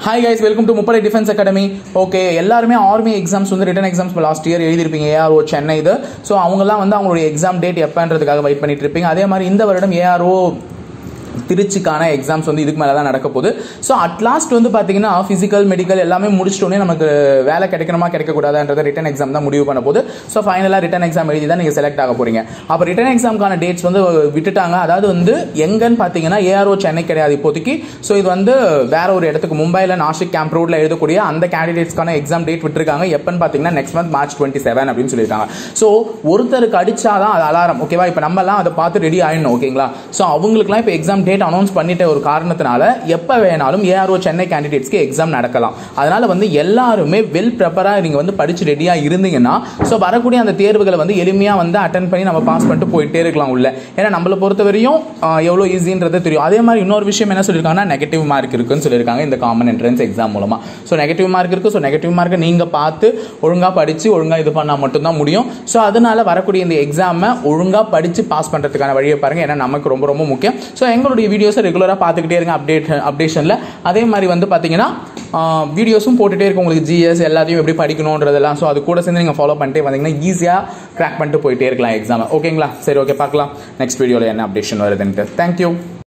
hi guys welcome to Muppadai defence academy okay எல்லாருமே army exams வந்து written exams last year எழுதிருப்பீங்க ARO Chennai இது so அவங்கெல்லாம் வந்து அவங்களுடைய எக்ஸாம் டேட் எப்பன்றதுக்காக வெயிட் பண்ணிட்டு இருப்பீங்க அதே மாதிரி இந்த வருடம் ஏஆர்ஓ திருச்சிக்கான எக்ஸாம்ஸ் வந்து இதுக்கு மேலே தான் நடக்க போகுது ஸோ அட் லாஸ்ட் வந்து பார்த்தீங்கன்னா ஃபிசிக்கல் மெடிக்கல் எல்லாமே முடிச்சிட்டோன்னே நமக்கு வேலை கிடைக்கணுமா கிடைக்கக்கூடாதுன்றத ரிட்டன் எக்ஸாம் தான் முடிவு பண்ண போகுது ஸோ ஃபைனலாக ரிட்டன் எக்ஸாம் எழுதி தான் நீங்கள் செலக்ட் ஆக போறீங்க அப்போ ரிட்டன் எக்ஸாம்க்கான டேட்ஸ் வந்து விட்டுட்டாங்க அதாவது வந்து எங்கன்னு பார்த்தீங்கன்னா ஏஆர்ஓ சென்னை கிடையாது இப்போதைக்கு ஸோ இது வந்து வேற ஒரு இடத்துக்கு மும்பையில் நாசிக் கேம்ப் ரோட்ல எழுதக்கூடிய அந்த கேண்டிடேட்ஸ்க்கான எக்ஸாம் டேட் விட்டுருக்காங்க எப்பன்னு பார்த்தீங்கன்னா next month March twenty seven அப்படின்னு சொல்லியிருக்காங்க ஸோ ஒருத்தருக்கு அடிச்சாதான் அது அலாரம் ஓகேவா இப்போ நம்மலாம் அதை பார்த்து ரெடி ஆயிடணும் ஓகேங்களா ஸோ அவங்களுக்குலாம் இப்போ எக்ஸாம் டேட் அனௌன்ஸ் பண்ணிட்ட ஒரு காரணத்தினால எப்போ வேணாலும் ஏஆர்ஓ சென்னை கேண்டிடேட்ஸ்க்கு எக்ஸாம் நடக்கலாம் அதனால வந்து எல்லாருமே வெல் ப்ரிப்பராக நீங்கள் வந்து படிச்சு ரெடியாக இருந்தீங்கன்னா ஸோ வரக்கூடிய அந்த தேர்வுகளை வந்து எளிமையாக வந்து அட்டன் பண்ணி நம்ம பாஸ் பண்ணிட்டு போயிட்டே இருக்கலாம் உள்ள ஏன்னா நம்மளை பொறுத்தவரையும் ஆஹ், எவ்வளோ ஈஸின்றது தெரியும் அதே மாதிரி இன்னொரு விஷயம் என்ன சொல்லியிருக்காங்கன்னா நெகட்டிவ் மார்க் இருக்குன்னு சொல்லியிருக்காங்க இந்த காமன் என்ட்ரன்ஸ் எக்ஸாம் மூலமா ஸோ நெகட்டிவ் மார்க் இருக்கு ஸோ நெகட்டிவ் மார்க்கை நீங்கள் பார்த்து ஒழுங்காக படித்து ஒழுங்காக இது பண்ணால் மட்டும்தான் முடியும் ஸோ அதனால வரக்கூடிய இந்த எக்ஸாமை ஒழுங்காக படித்து பாஸ் பண்ணுறதுக்கான வழியை பாருங்க ஏன்னா நமக்கு ரொம்ப ரொம்ப முக்கியம் ஸோ எங்களுடைய வீடியோஸை ரெகுலராக பார்த்துக்கிட்டே இருங்க அப்டேட் அப்டேஷனில் அதே மாதிரி வந்து பார்த்தீங்கன்னா வீடியோஸும் போட்டுகிட்டே இருக்கும் உங்களுக்கு ஜிஎஸ் எல்லாத்தையும் எப்படி படிக்கணுன்றதெல்லாம் ஸோ அது கூட சேர்ந்து நீங்கள் ஃபாலோ பண்ணிட்டே வந்தீங்கன்னா ஈஸியாக கிராக் பண்ணிட்டு போயிட்டே இருக்கலாம் எக்ஸாம் ஓகேங்களா சரி ஓகே பார்க்கலாம் நெக்ஸ்ட் வீடியோவில் என்ன அப்டேஷன் வருதுன்ட்டு தேங்க்யூ